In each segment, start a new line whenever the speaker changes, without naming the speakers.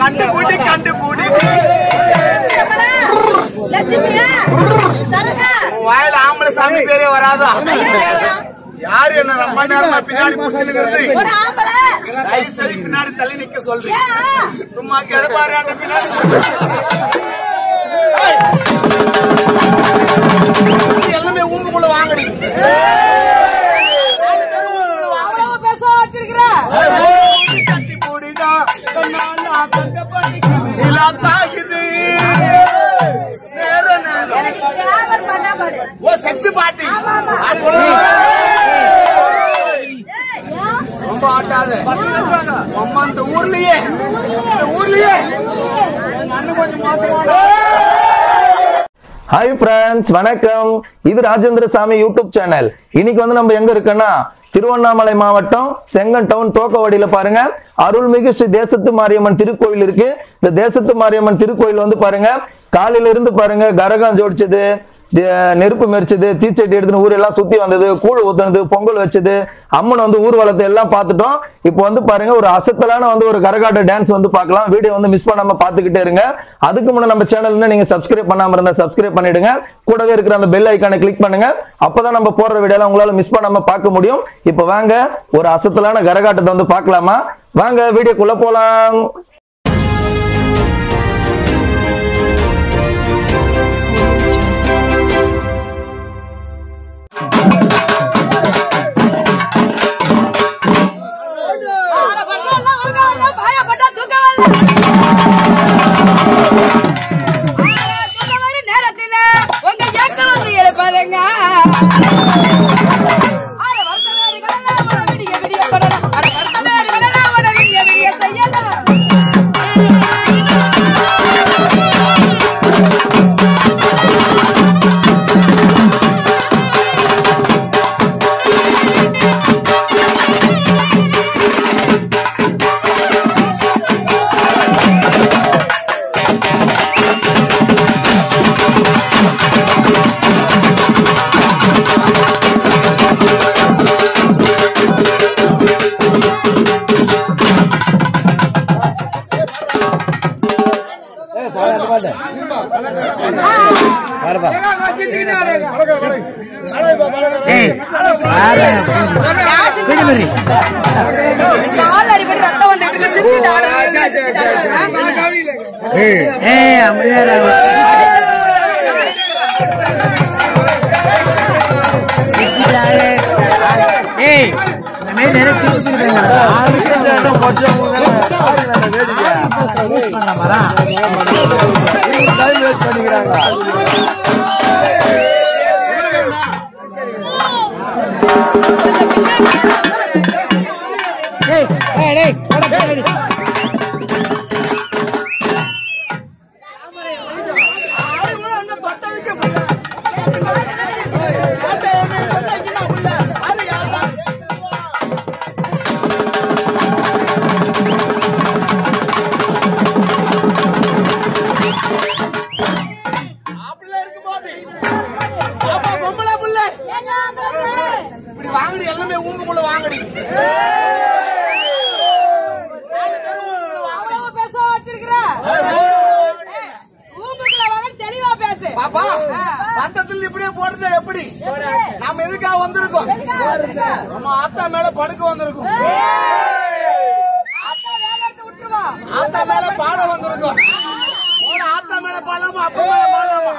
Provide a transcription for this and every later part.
கண்டுபிடி கண்டுபிடி
லட்சுமியா சரகா
உன் வாயில ஆம்பளை சாமி பேரே வராதா யாரு என்ன ரொம்ப நேரமா பின்னாடி புடிச்சிருக்கிறது
ஒரு ஆம்பளை
தயவு செய்து பின்னாடி தள்ளி நிக்க சொல்றேன்
ஏன்?
சும்மா கிடப்பாரு அந்த பின்னாடி இது எல்லாமே ஊம்புக்குள்ள வாங்கடி
அவ்வளவு பேச வச்சிருக்கிற
கட்டி போடிடா கண்ணாலா கண்டபடி நிலா தாக்குது நேர நேரம்
எனக்கு வியாபாரம் பண்ணா பாடு
ஓ செக்ஸ் பாட்டி
ஆமா, ஆமா.
அது சொல்லு.
ஏய், ஏன்?
ரொம்ப ஆட்டாத அம்மா இந்த ஊர்லயே இந்த ஊர்லயே எங்க அண்ணன் கொஞ்சம் மோசமான
ஹாய் ஃப்ரெண்ட்ஸ் வணக்கம் இது ராஜேந்திர சாமி யூடியூப் சேனல் இன்னைக்கு வந்து நம்ம எங்க இருக்கோன்னா திருவண்ணாமலை மாவட்டம் செங்கன் டவுன் தோக்கவாடியில பாருங்க அருள்மிகு ஸ்ரீ தேசத்து மாரியம்மன் திருக்கோயில் இருக்கு இந்த தேசத்து மாரியம்மன் திருக்கோயில் வந்து பாருங்க காலையில இருந்து பாருங்க கரகம் ஜோடிச்சது தி- நெருப்பு மெரிச்சது தீச்சட்டி எடுத்துன்னு ஊரெல்லாம் சுத்தி வந்தது கூழ் ஊத்துனது பொங்கல் வச்சது அம்மன் வந்து ஊர்வலத்தை எல்லாம் பார்த்துட்டோம் இப்போ வந்து பாருங்க ஒரு அசத்தலான வந்து ஒரு கரகாட்ட டான்ஸ் வந்து பார்க்கலாம் வீடியோ வந்து மிஸ் பண்ணாம பார்த்துக்கிட்டே இருங்க அதுக்கு முன்னாடி நம்ம சேனல் இன்னும் நீங்க சப்ஸ்கிரைப் பண்ணாம இருந்தா சப்ஸ்கிரைப் பண்ணிடுங்க கூடவே இருக்கிற அந்த பெல் ஐக்கானை கிளிக் பண்ணுங்க அப்பதான் நம்ம போடுற வீடியோலாம் உங்களால மிஸ் பண்ணாம பார்க்க முடியும் இப்போ வாங்க ஒரு அசத்தலான கரகாட்டத்தை வந்து பார்க்கலாமா வாங்க வீடியோக்குள்ள போலாம்
ஆட பட்டா எல்லாம் உருக வரல, பாய பட்டா தூக்க வரல. ஆட தூக்க வரும் நேரத்தில உங்க ஏக்கம் வந்து எழுப்பாருங்க. ஆட வருத்தமேறி கடலாம், உட விடிய விடிய கொடலாம். ஆட வருத்தமேறி கடலாம், உட விடிய விடிய செய்யலாம். கால் அடிபடி ரத்தம் வந்துட்டு இருக்கு. சிரிச்சுட்டு ஆடுறாங்க, சிரிச்சுட்டு ஆடுறாங்க.
ஆப்பிள்ள இருக்கும்போது அப்பா பொம்பளை புள்ள இப்படி வாங்குடி எல்லாமே ஊம்புக்குள்ள வாங்குடி நாலு பேரும் ஊம்புக்குள்ள வாங்குடி.
அவ்வளவு பேச வச்சிருக்கிற ஊம்புக்குள்ள வாங்க தெளிவா பேசு
பாப்பா
ஆ.
பந்தத்துல இப்படியே போறது எப்படி நாம எதுக்காக வந்திருக்கோம் நம்ம ஆத்தா மேல படுக்க வந்திருக்கோம்
அத்தை வேலை எடுத்து விட்டுருவோம்
ஆத்தா மேல பாட வந்திருக்கோம் போன ஆத்தா மேல பாடலாமா அப்பா மேல பாடலாமா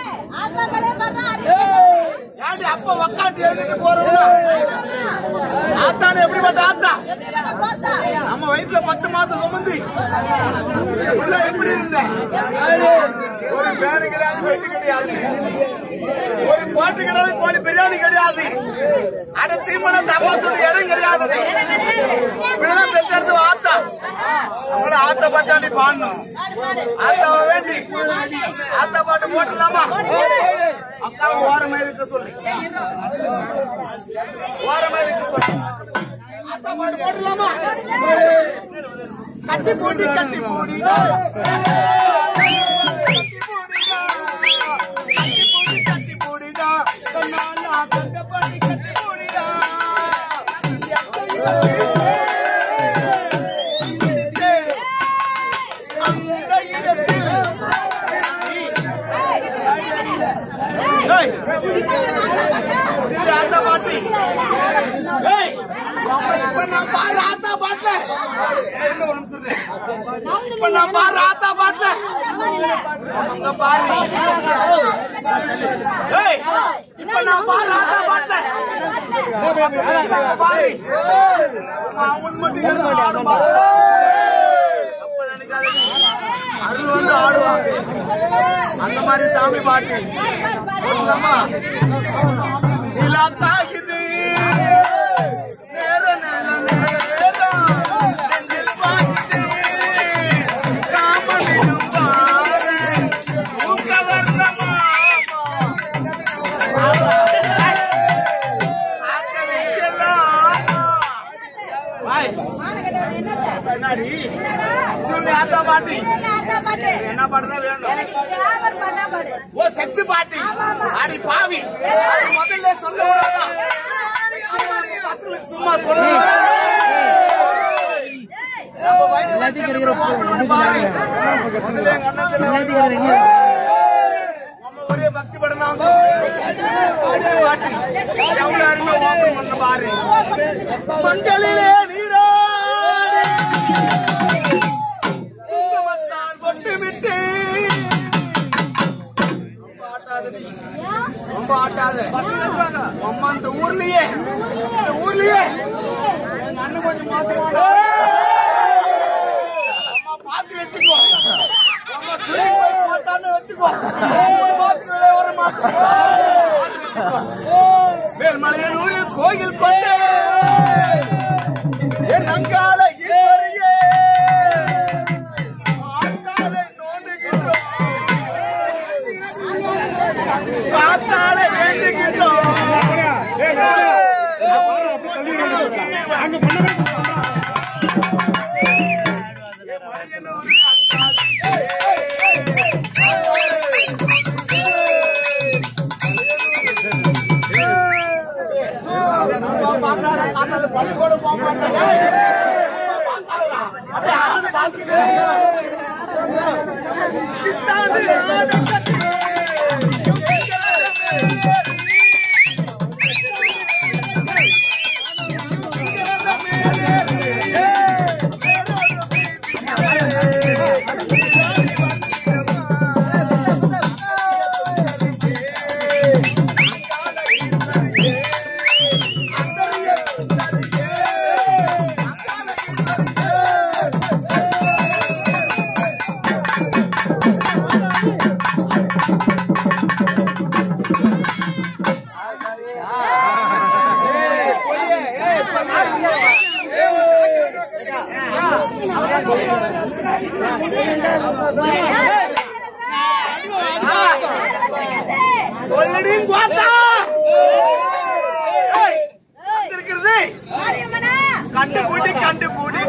ஏன்டி அப்ப உக்காந்து எழுதிட்டு போறோம்னா ஆத்தான எப்படிப்பட்ட ஆத்தா நம்ம வயிற்றுல பத்து மாசம் சுமந்து உள்ள எப்படி இருந்த ஒரு பேரு கிடையாது வெட்டு கிடையாது ஒரு பாட்டு கிடையாது கோழி பிரியாணி கிடையாது அட தீமன தபாத்தோட இடம் கிடையாது இப்படிதான் பெத்தெடுத்து ஆத்தா அவங்கள ஆத்த பத்தாண்டி பாடணும் ஆத்தாவை வேண்டி ஆத்தா பாட்டு போட்டுடலாமா அக்காவை ஓரமா இருக்க சொல்லி ஓரமா இருக்க சொல்லி ஆத்தா பாட்டு போட்டுடலாமா கட்டி பூண்டி கட்டி பூடி கட்டி பூடிடா கண்ணாலா கண்டபடி கட்டி பூடிடா இப்ப நான் பாரு ஆத்தா பாட்டுல என்ன ஒரு நிமிஷம் இரு. இப்ப நான் பாரு ஆத்தா பாட்டுல அங்க பாரு ஏய், இப்ப நான் பாரு ஆத்தா பாட்டுல பாரு அவன் மட்டும் இருந்து ஆடும் பாரு. தப்பு நினைக்காத நீ. அருள் வந்து ஆடுவாங்க அந்த மாதிரி சாமி பாட்டு சொல்லலாமா நிலா தாக்குது நேர நேர நேரம் நெஞ்சில் பாக்குது காமனிலும் பாரு உங்க வர்ணமா பின்னாடி இது ஆத்தா பாட்டி என்ன பாட்டுதான் வேணும் ஓ செக்ஸ் பாட்டி அடி பாவி அது முதல்ல சொல்ல கூடாதா சும்மா சொல்ல நம்ம வயித்துல இருக்கிற open பண்ணி பாரு. முதல்ல எங்க அண்ணன் சொல்லுவாரு. நம்ம ஒரே பக்தி படம் பாட்டி எவ்வளவு அருமை ஓபன் பண்ண பாரு மஞ்சளிலே நீராடி குங்குமத்தால் பொட்டு விட்டு ரொம்ப ஆட்டாத நீ. ரொம்ப ஆட்டாத அம்மா இந்த ஊர்லயே இந்த ஊர்லயே எங்க அண்ணன் கொஞ்சம் மோசமான அம்மா பாத்து வச்சுக்கோ அம்மா துணி போய் போட்டான்னு வச்சுக்கோ மூணு மாசத்துக்கு வெளியே வர மாட்டேன் மேல்மலையனூரில் கோயில் கொண்டே என் அங்கால ஈஸ்வரியே ஆண்டாளை நோண்டுகின்றோம் காத்தாளை வேண்டுகின்றோம் என் மலையனூரில் பள்ளிக்கூடம் போக மாட்டேன் சொல்லடி குவாத்தா ஏய், வந்திருக்கிறது கண்டு பூட்டி கண்டு பூட்டி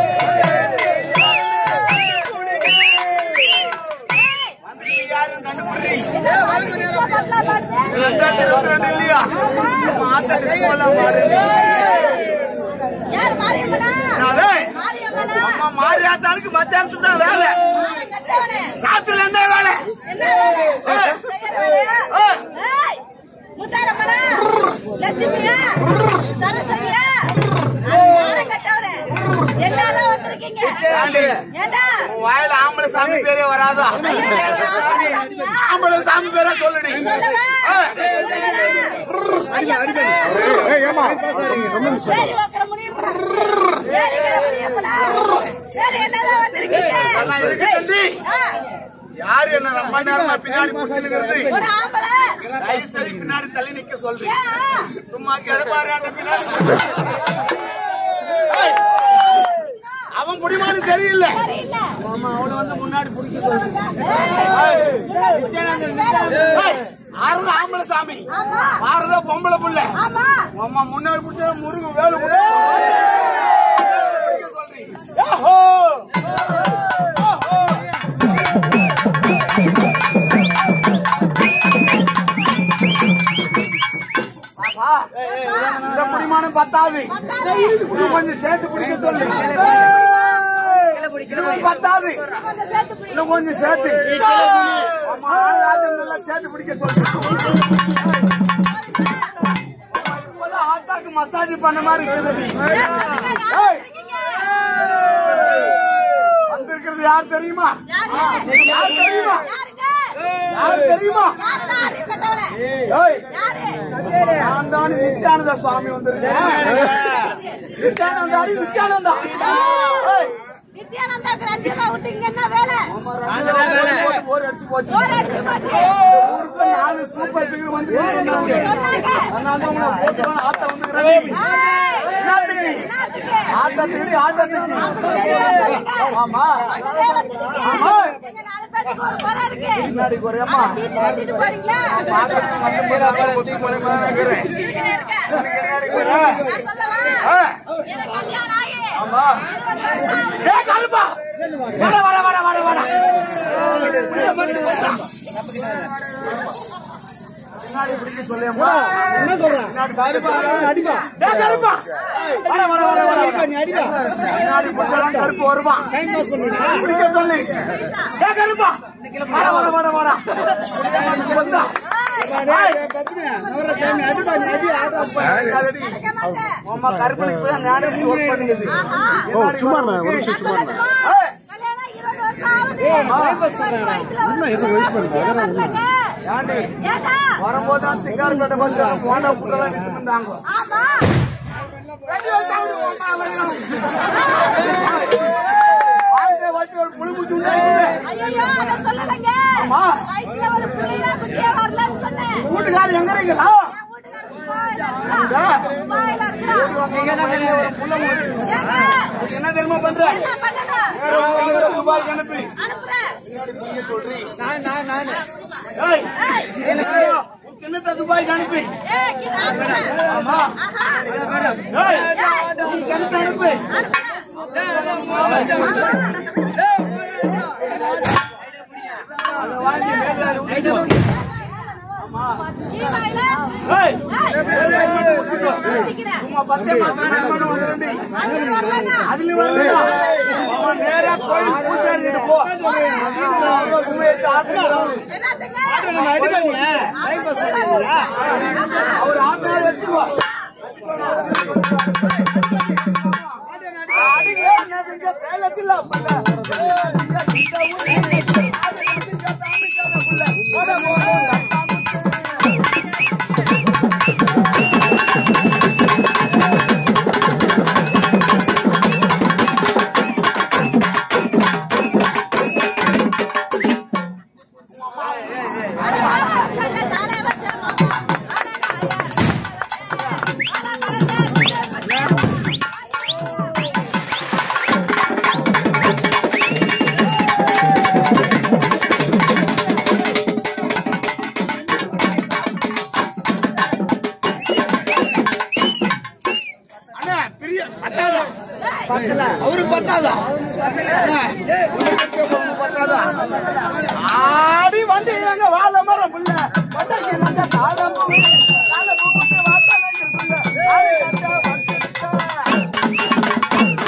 யாரும் கண்டுபிடி ரெண்டாயிரத்தி இருபத்தி ரெண்டு இல்லையா நம்ம ஆத்தத்துக்கு போலாம் பாருங்க அதே அம்மா மாரியாத்தாளுக்கு மத்தியானத்துக்கு தான் வேலை ராத்திரில என்ன வேலை
முத்தாரம்மனா லட்சுமியா சரஸ்வதியா கட்டவனே என்னால வந்திருக்கீங்க
ஏண்டி?
ஏண்டா
உன் வாயில ஆம்பளை சாமி பேரே வராதா ஆம்பளை சாமி பேரா சொல்லுடி ஆ.
சரி உக்கர முடியுமா சரி உக்கர முடியுமா சரி என்னதான் வந்திருக்கீங்க
அதெல்லாம் இருக்கட்டும்டி.
ஆ,
யாரு என்ன ரொம்ப நேரமா பின்னாடி புடிச்சுக்கிறது
ஒரு ஆம்பளை
தயவு செய்து பின்னாடி தள்ளி நிக்க சொல்றேன்
ஏன்?
சும்மா கிடப்பாரு பின்னாடி ஏய், அவன் குடிமானு சரியில்லை
சரியில்லை
அவனை வந்து முன்னாடி பிடிக்க சொல்றேன்
ஏய்,
ஆறுத ஆம்பளை சாமி
ஆமா
ஆறுத பொம்பளை புள்ள
ஆமா
அம்மா முன்னாடி பிடிச்ச முருகு வேலு கொடு. வேலு பிடிக்க சொல்றீங்க. ஓஹோ! ஓஹோ! ஆஹா. இந்த குடிமானம் பத்தாது இன்னும் கொஞ்சம் சேர்த்து பிடிக்க சொல்லு இதுவும் பத்தாது
கொஞ்சம் சேர்த்து பிடி.
இன்னும் கொஞ்சம் சேர்த்து ஆமா ஆளாத சேர்த்து பிடிக்க சொல்லு இப்பதான் ஆத்தாக்கு மசாஜ் பண்ண மாதிரி இருக்குது ஏய், வந்திருக்கிறது யார் தெரியுமா யார் தெரியுமா யார் தெரியுமா ஏய், நான் தான் நித்யானந்த சுவாமி வந்திருக்கேன் நித்யானந்தா அடி நித்யானந்தா ஏய்,
நித்யானந்தா கிராட்சியெல்லாம் விட்டீங்க என்ன வேலை
ஆமா, ரங்கநாதன் போட்டு போட்டு போர் அடிச்சு போச்சு
ஒரு அடிச்சு போச்சு.
ஊருக்கு நாலு சூப்பர் பிகர் வந்து
சொன்னாங்க.
அதனால தான் உங்களை போட்டு வந்து ஆத்த வந்துக்கிறேன்
ஏய்,
என்னத்துக்கு
என்னாச்சுக்கு?
ஆட்டத்துக்கு ஆட்டத்துக்கு
தெளிவா சொல்லுங்க.
ஆமா
வந்ததே வந்துட்டீங்க.
ஆமா.
எங்க நாலு பேருக்கு ஒரு குறை இருக்கு.
பின்னாடி குறையம்மா
அதை தீர்த்து வச்சுட்டு போறீங்களா?
பாக்கிறதுக்கு வந்து போது அப்புறம் ஒத்தி போன மாதிரி இருக்கிறேன்
சிரிச்சுக்கினே இருக்க.
பின்னாடி குறை.
நான் சொல்லவா?
ஆ.
எனக்கு கல்யாணம் ஆகி
ஆமா.
இருபது வருஷம் ஆகுது.
ஏய், கருப்பா. வட, வட, வட, வட, வட. இப்படியே மறுத்து போச்சா? பின்னாடி பிடிக்க சொல்லியம்மா. பின்னாடி கருப்பா. ஏய், கருப்பா. வட, வட, வட, வட, வட. பின்னாடி பிடிச்சாதான் கருப்பு வருவான். பிடிக்க சொல்லு. ஏய், கருப்பா. வட, வட, வட, வட. இப்படியே மறுத்து போச்சா? ஏய். அடிக்காதடி.
அடிக்க மாட்டேன்.
உம்மா கருப்பனுக்கு போய் நானே ஒர்க் பண்ணிக்குது
ஆஹா.
என்னடி
நான் சொல்லட்டுமா?
ஏய்.
கல்யாணம் இருபது வருஷம் ஆகுது. இருபது வயசுல ஒரு புள்ளைய வரலங்க.
ஏண்டி
ஏண்டா?
வரும்போது தான் சிங்கார் கட்ட பஸ் போண்டா புட்டெல்லாம் வித்துட்டு இருந்தாங்க
ஆமா
வெட்டி வச்சாங்க உம்மா அவரையும். வாழ்க்கை வச்சு ஒரு புழு பூச்சி உண்டாக்கிட்டு
ஐயோ அத சொல்லலைங்க
ஆமா.
வயித்துல ஒரு புள்ளைய குட்டிய வரலன்னு சொன்னேன்
வீட்டுக்காரர் எங்க இருக்கீங்களா
என் வீட்டுக்காரர் துபாயில இருக்கிறான். துபாயில இருக்கிறான்.
ஒரு புள்ள உங்களுக்கு.
ஏங்க,
இதுக்கு என்ன தெரியுமா பண்ற
என்ன பண்ணணும்?
வேற ஒரு புள்ளைய துபாய்க்கு அனுப்பி
அனுப்புறேன்.
ஏய், ஏய், உனக்கு என்னத்த துபாய்க்கு அனுப்பி
ஏய், கிட்ட அனுப்புறேன்.
ஆமா
ஆஹா.
ஏய், உனக்கு என்னத்த அனுப்பி
அனுப்புறேன்.
அதை வாங்கி மேல ஊத்திட்டு.
துபாயில,
ஏய்,
ஏய்,
வேலையை மட்டும் ஊத்திட்டு.
ஊத்திக்கிறேன்.
சும்மா பத்தே மாசம் கல்யாணம் வந்துடும்டி.
அதுல வரலன்னா?
அதுல வந்துடா. அவன் நேரா கோயில் பூஜாரிட்டு போ. அவன் சும்மா எடுத்து ஆத்துறான்.
என்னத்துங்க?
அவர் ஆத்திரா வச்சுக்கோ. அடிங்க, என்னதுங்க, சேலத்துல புள்ள. ஏய், இந்த ஊரு. அது நடிக்க தாமிக்காத புள்ள. போட, போட, தட்டாமுத்து.
அட வா, சங்க ஜாலியா வச்சேன் மாமா. அட நான், அட, அட, அட,
அண்ணா, பிரிய பத்தாதா? அவருக்கு பத்தாதா அண்ணா, உங்களுக்கு பொண்ணு பத்தாதா? ஆடி வந்து எங்க வாழ மரம் புள்ள பட்டாக்கி இருந்த காலம் பூ, காலம் பூ விட்டு வாத்தாலையில் புள்ள. ஆடி கட்ட வந்துட்டா.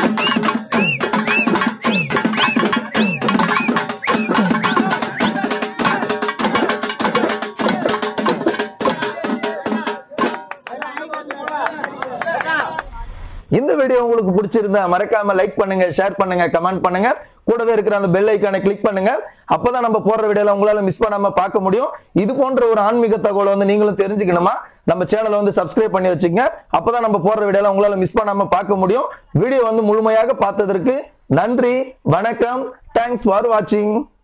இந்த வீடியோ உங்களுக்கு பிடிச்சிருந்தா மறக்காம லைக் பண்ணுங்க ஷேர் பண்ணுங்க கமெண்ட் பண்ணுங்க கூடவே இருக்கிற அந்த பெல் ஐக்கானை கிளிக் பண்ணுங்க அப்பதான் நம்ம போடுற வீடியோல உங்களால மிஸ் பண்ணாம பார்க்க முடியும் இது போன்ற ஒரு ஆன்மீக தகவலை வந்து நீங்களும் தெரிஞ்சுக்கணுமா நம்ம சேனலை வந்து சப்ஸ்கிரைப் பண்ணி வச்சுங்க அப்பதான் நம்ம போடுற வீடியோல உங்களால மிஸ் பண்ணாம பார்க்க முடியும் வீடியோ வந்து முழுமையாக பார்த்ததற்கு நன்றி வணக்கம் தேங்க்ஸ் ஃபார் வாட்சிங்